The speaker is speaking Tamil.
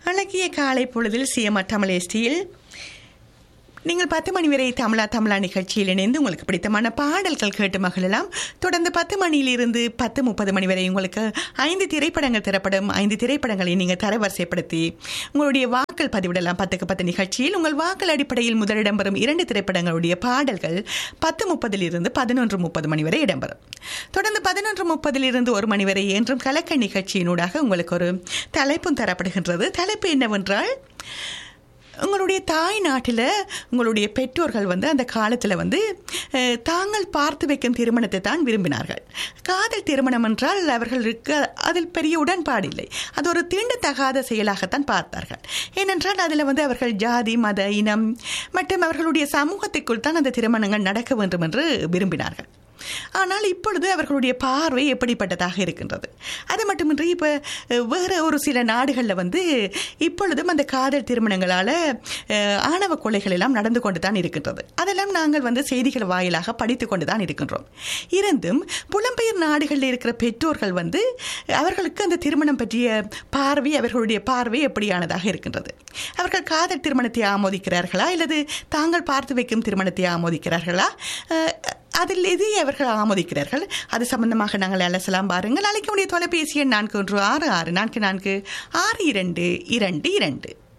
அழகிய காலை பொழுதில் சிஎம்ஆர் தமிழ் எஸ்டியில் நீங்கள் பத்து மணி வரை தமிழா தமிழா நிகழ்ச்சியில் இணைந்து உங்களுக்கு பிடித்தமான பாடல்கள் கேட்டு மகிழலாம் தொடர்ந்து பத்து மணியிலிருந்து பத்து முப்பது மணி வரை உங்களுக்கு ஐந்து திரைப்படங்கள் தரப்படும் ஐந்து திரைப்படங்களை நீங்கள் தரவரிசைப்படுத்தி உங்களுடைய வாக்கள் பதிவிடலாம் பத்துக்கு பத்து நிகழ்ச்சியில் உங்கள் வாக்கள் அடிப்படையில் முதலிடம் பெறும் இரண்டு திரைப்படங்களுடைய பாடல்கள் பத்து முப்பதிலிருந்து பதினொன்று முப்பது மணி வரை இடம்பெறும் தொடர்ந்து பதினொன்று முப்பதிலிருந்து ஒரு மணி வரை என்றும் கலக்க நிகழ்ச்சியினூடாக உங்களுக்கு ஒரு தலைப்பும் தரப்படுகின்றது தலைப்பு என்னவென்றால் உங்களுடைய தாய் நாட்டில் உங்களுடைய பெற்றோர்கள் வந்து அந்த காலத்தில் வந்து அஹ், தாங்கள் பார்த்து வைக்கும் திருமணத்தை தான் விரும்பினார்கள் காதல் திருமணம் என்றால் அவர்களுக்கு அதில் பெரிய உடன்பாடு இல்லை அது ஒரு தீண்டத்தகாத செயலாகத்தான் பார்த்தார்கள் ஏனென்றால் அதில் வந்து அவர்கள் ஜாதி மத இனம் மற்றும் அவர்களுடைய சமூகத்திற்குள் தான் அந்த திருமணங்கள் நடக்க வேண்டும் என்று விரும்பினார்கள் ஆனால் இப்பொழுது அவர்களுடைய பார்வை எப்படிப்பட்டதாக இருக்கின்றது அது மட்டுமின்றி இப்போ வேறு ஒரு சில நாடுகளில் வந்து இப்பொழுதும் அந்த காதல் திருமணங்களால் ஆணவ கொலைகள் எல்லாம் நடந்து கொண்டு தான் இருக்கின்றது அதெல்லாம் நாங்கள் வந்து செய்திகள் வாயிலாக படித்து கொண்டு தான் இருக்கின்றோம் இருந்தும் புலம்பெயர் நாடுகளில் இருக்கிற பெற்றோர்கள் வந்து அவர்களுக்கு அந்த திருமணம் பற்றிய பார்வை அவர்களுடைய பார்வை எப்படியானதாக இருக்கின்றது அவர்கள் காதல் திருமணத்தை ஆமோதிக்கிறார்களா அல்லது தாங்கள் பார்த்து வைக்கும் திருமணத்தை ஆமோதிக்கிறார்களா அஹ், அதில் எது அவர்கள் ஆமோதிக்கிறார்கள் அது சம்பந்தமாக நாங்கள் அலசலாம் பாருங்கள் அழைக்க முடிய தொலைபேசி எண் நான்கு ஒன்று ஆறு ஆறு நான்கு நான்கு ஆறு இரண்டு இரண்டு இரண்டு